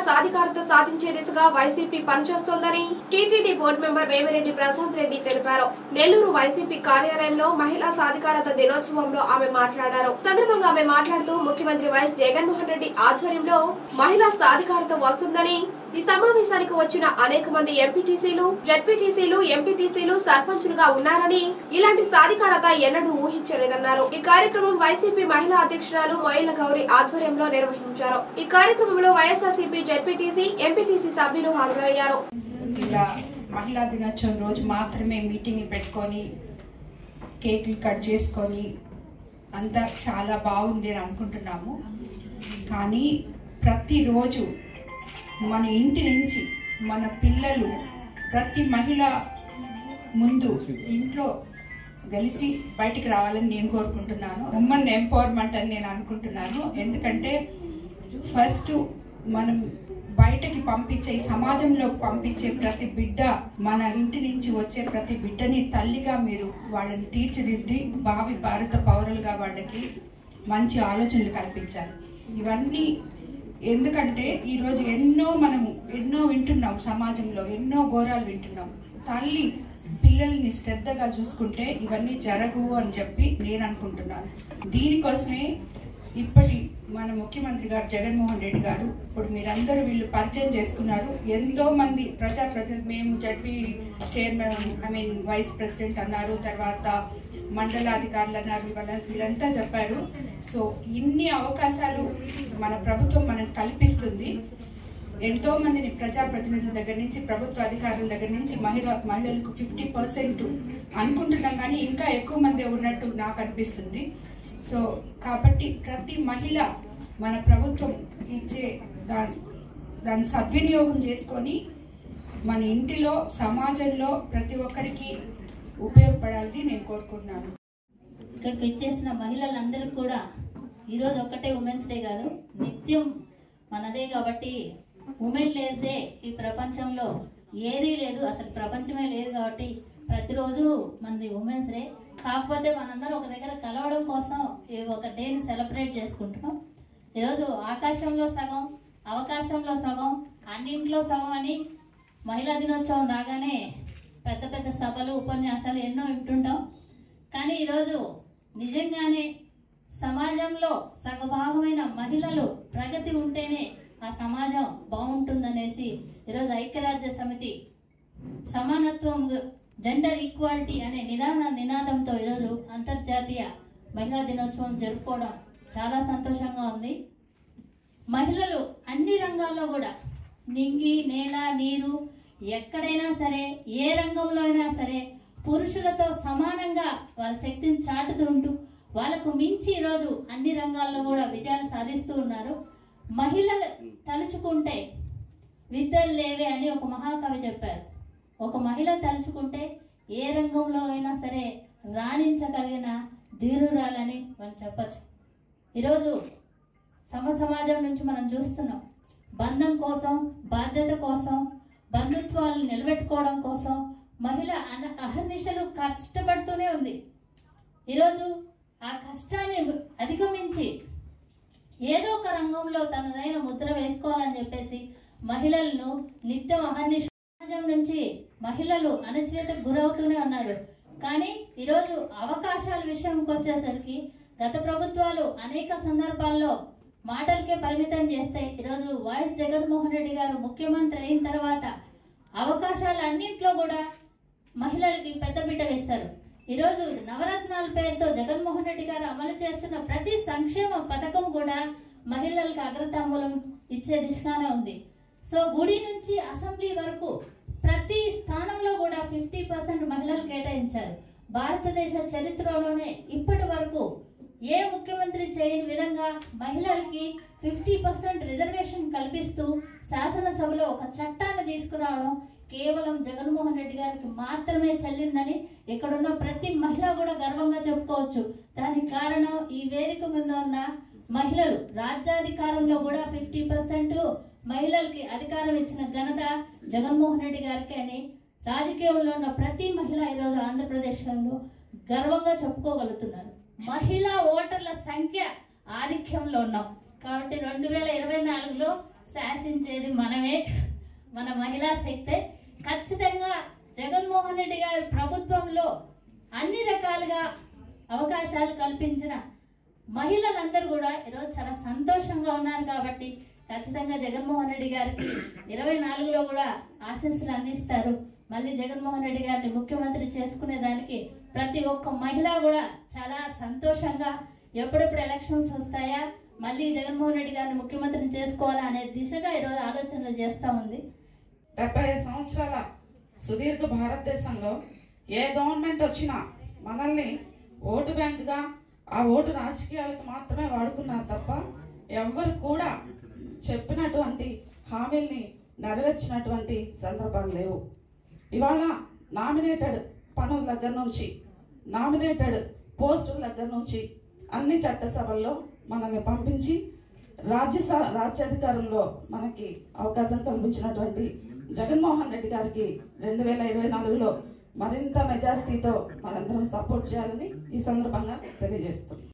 సాధికారత సాధించే దిశగా వైసీపీ పనిచేస్తోందని TTD board member Vemireddy Prashanth Reddy తెలిపారు నెల్లూరు వైసీపీ కార్యాలయంలో మహిళా సాధికారత దినోత్సవంలో ఆమె మాట్లాడారు సందర్భంగా ఆమె మాట్లాడుతూ ముఖ్యమంత్రి వైఎస్ జగన్మోహన్ రెడ్డి ఆధ్వర్యంలో మహిళా సాధికారత వస్తుందని ఈ సమావేశానికి వచ్చిన అనేక మంది ఎంపీటీసీలు జడ్పీటీసీలు ఎంపీటీసీలు సర్పంచులుగా ఉన్నారని ఇలాంటి సాధికారత ఎన్నడూ ఊహించలేదన్నారు ఈ కార్యక్రమం వైసీపీ మహిళా అధ్యక్షురాలు మొయిల గౌరి ఆధ్వర్యంలో నిర్వహించారు ఈ కార్యక్రమంలో వైఎస్ఆర్సీపీ జడ్పీటీసీ ఎంపీటీసీ సభ్యులు హాజరయ్యారు ఇలా మహిళా దినోత్సవం రోజు మాత్రమే మీటింగ్లు పెట్టుకొని కేకులు కట్ చేసుకొని అంతా చాలా బాగుంది అని అనుకుంటున్నాము కానీ ప్రతిరోజు మన ఇంటి నుంచి మన పిల్లలు ప్రతి మహిళ ముందు ఇంట్లో గెలిచి బయటికి రావాలని నేను కోరుకుంటున్నాను ఉమ్మన్ ఎంపవర్మెంట్ అని నేను అనుకుంటున్నాను ఎందుకంటే ఫస్ట్ మనం బయటకి పంపించే ఈ సమాజంలో పంపించే ప్రతి బిడ్డ మన ఇంటి నుంచి వచ్చే ప్రతి బిడ్డని తల్లిగా మీరు వాళ్ళని తీర్చిదిద్ది భావి భారత పౌరులుగా వాళ్ళకి మంచి ఆలోచనలు కల్పించాలి ఇవన్నీ ఎందుకంటే ఈరోజు ఎన్నో మనము ఎన్నో వింటున్నాం సమాజంలో ఎన్నో ఘోరాలు వింటున్నాం తల్లి పిల్లల్ని శ్రద్ధగా చూసుకుంటే ఇవన్నీ జరగవు అని చెప్పి నేను అనుకుంటున్నాను దీనికోసమే ఇప్పటి మన ముఖ్యమంత్రి గారు జగన్మోహన్ రెడ్డి గారు ఇప్పుడు మీరందరూ వీళ్ళు పరిచయం చేసుకున్నారు ఎంతో మంది ప్రజాప్రతినిధులు మేము ZP chairman I mean vice president అన్నారు తర్వాత మండలాధికారులు అన్నారు వీళ్ళ వీళ్ళంతా చెప్పారు సో ఇన్ని అవకాశాలు మన ప్రభుత్వం మనకు కల్పిస్తుంది ఎంతో మందిని ప్రజాప్రతినిధుల దగ్గర నుంచి ప్రభుత్వ అధికారుల దగ్గర నుంచి మహిళ మహిళలకు ఫిఫ్టీ పర్సెంట్ అనుకుంటున్నాం కానీ ఇంకా ఎక్కువ మంది ఉన్నట్టు నాకు అనిపిస్తుంది సో కాబట్టి ప్రతి మహిళ మన ప్రభుత్వం ఇచ్చే దాని దాన్ని సద్వినియోగం చేసుకొని మన ఇంటిలో సమాజంలో ప్రతి ఒక్కరికి ఉపయోగపడాలని నేను కోరుకుంటున్నాను ఇక్కడికి వచ్చేసిన మహిళలందరూ కూడా ఈరోజు ఒక్కటే ఉమెన్స్ డే కాదు నిత్యం మనదే కాబట్టి ఉమెన్ లేదే ఈ ప్రపంచంలో ఏదీ లేదు అసలు ప్రపంచమే లేదు కాబట్టి ప్రతిరోజు మనది ఉమెన్స్ డే కాకపోతే మనందరం ఒక దగ్గర కలవడం కోసం ఈ ఒక డేని సెలబ్రేట్ చేసుకుంటున్నాం ఈరోజు ఆకాశంలో సగం అవకాశంలో సగం అన్నింట్లో సగం అని మహిళా దినోత్సవం రాగానే పెద్ద పెద్ద సభలు ఉపన్యాసాలు ఎన్నో వింటుంటాం కానీ ఈరోజు నిజంగానే సమాజంలో సగభాగమైన మహిళలు ప్రగతి ఉంటేనే ఆ సమాజం బాగుంటుందనేసి ఈరోజు ఐక్యరాజ్య సమితి సమానత్వం జెండర్ ఈక్వాలిటీ అనే నిదాన నినాదంతో ఈరోజు అంతర్జాతీయ మహిళా దినోత్సవం జరుపుకోవడం చాలా సంతోషంగా ఉంది మహిళలు అన్ని రంగాల్లో కూడా నింగి నేల నీరు ఎక్కడైనా సరే ఏ రంగంలో అయినా సరే పురుషులతో సమానంగా వాళ్ళ శక్తిని చాటుతుంటూ వాళ్ళకు మించి ఈరోజు అన్ని రంగాల్లో కూడా విజయాలు సాధిస్తూ ఉన్నారు మహిళలు తలుచుకుంటే విద్యలు లేవే అని ఒక మహాకవి చెప్పారు ఒక మహిళ తలుచుకుంటే ఏ రంగంలో అయినా సరే రాణించగలిగిన ధీరురాలని మనం చెప్పచ్చు ఈరోజు సమ సమాజం నుంచి మనం చూస్తున్నాం బంధం కోసం బాధ్యత కోసం బంధుత్వాలను నిలబెట్టుకోవడం కోసం మహిళ అన అహర్నిశలు కష్టపడుతూనే ఉంది ఈరోజు ఆ కష్టాన్ని అధిగమించి ఏదో ఒక రంగంలో తనదైన ముద్ర వేసుకోవాలని చెప్పేసి మహిళలను నిత్యం అహర్నిశ సమాజం నుంచి మహిళలు అణచివేతకు గురవుతూనే ఉన్నారు కానీ ఈరోజు అవకాశాల విషయంకి వచ్చేసరికి గత ప్రభుత్వాలు అనేక సందర్భాల్లో మాటలకే పరిమితం చేస్తే ఈరోజు వైఎస్ జగన్మోహన్ రెడ్డి గారు ముఖ్యమంత్రి అయిన తర్వాత అవకాశాలు అన్నింట్లో కూడా మహిళలకి పెద్దపీట వేశారు ఈరోజు నవరత్నాల పేరుతో జగన్మోహన్ రెడ్డి గారు అమలు చేస్తున్న ప్రతి సంక్షేమ పథకం కూడా మహిళలకు అగ్రతాంబూలం ఇచ్చే దిశగానే ఉంది సో గుడి నుంచి అసెంబ్లీ వరకు ప్రతి స్థానంలో కూడా ఫిఫ్టీ పర్సెంట్ మహిళలు కేటాయించారు భారతదేశ చరిత్రలోనే ఇప్పటి వరకు ఏ ముఖ్యమంత్రి చేయని విధంగా మహిళలకి ఫిఫ్టీ పర్సెంట్ రిజర్వేషన్ కల్పిస్తూ శాసనసభలో ఒక చట్టాన్ని తీసుకురావడం కేవలం జగన్మోహన్ రెడ్డి గారికి మాత్రమే చెల్లిందని ఇక్కడున్న ప్రతి మహిళ కూడా గర్వంగా చెప్పుకోవచ్చు దానికి కారణం ఈ వేదిక మీద ఉన్న మహిళలు రాజ్యాధికారంలో కూడా ఫిఫ్టీ పర్సెంట్ మహిళలకి అధికారం ఇచ్చిన ఘనత జగన్మోహన్ రెడ్డి గారికి అని రాజకీయంలో ఉన్న ప్రతి మహిళ ఈరోజు ఆంధ్రప్రదేశ్లో గర్వంగా చెప్పుకోగలుగుతున్నారు మహిళా ఓటర్ల సంఖ్య ఆధిక్యంలో ఉన్నాం కాబట్టి రెండు వేల ఇరవై నాలుగులో శాసించేది మనమే మన మహిళా శక్తే ఖచ్చితంగా జగన్మోహన్ రెడ్డి గారి ప్రభుత్వంలో అన్ని రకాలుగా అవకాశాలు కల్పించిన మహిళలందరూ కూడా ఈరోజు చాలా సంతోషంగా ఉన్నారు కాబట్టి ఖచ్చితంగా జగన్మోహన్ రెడ్డి గారికి ఇరవై నాలుగులో కూడా ఆశీస్సులు అందిస్తారు మళ్ళీ జగన్మోహన్ రెడ్డి గారిని ముఖ్యమంత్రి చేసుకునే దానికి ప్రతి ఒక్క మహిళ కూడా చాలా సంతోషంగా ఎప్పుడెప్పుడు ఎలక్షన్స్ వస్తాయా మళ్ళీ జగన్మోహన్ రెడ్డి గారిని ముఖ్యమంత్రిని చేసుకోవాలా అనే దిశగా ఈరోజు ఆలోచనలు చేస్తూ ఉంది డెబ్బై ఐదు సంవత్సరాల సుదీర్ఘ భారతదేశంలో ఏ గవర్నమెంట్ వచ్చినా మనల్ని ఓటు బ్యాంకుగా ఆ ఓటు రాజకీయాలకు మాత్రమే వాడుకున్నారు తప్ప ఎవ్వరు కూడా చెప్పినటువంటి హామీల్ని నెరవేర్చినటువంటి సందర్భాలు లేవు ఇవాళ నామినేటెడ్ పనుల దగ్గర నుంచి నామినేటెడ్ పోస్టుల దగ్గర నుంచి అన్ని చట్టసభల్లో మనల్ని పంపించి రాజ్యస రాజ్యాధికారంలో మనకి అవకాశం కల్పించినటువంటి జగన్మోహన్ రెడ్డి గారికి రెండు వేల ఇరవై నాలుగులో మరింత మెజారిటీతో మనందరం సపోర్ట్ చేయాలని ఈ సందర్భంగా తెలియజేస్తున్నాం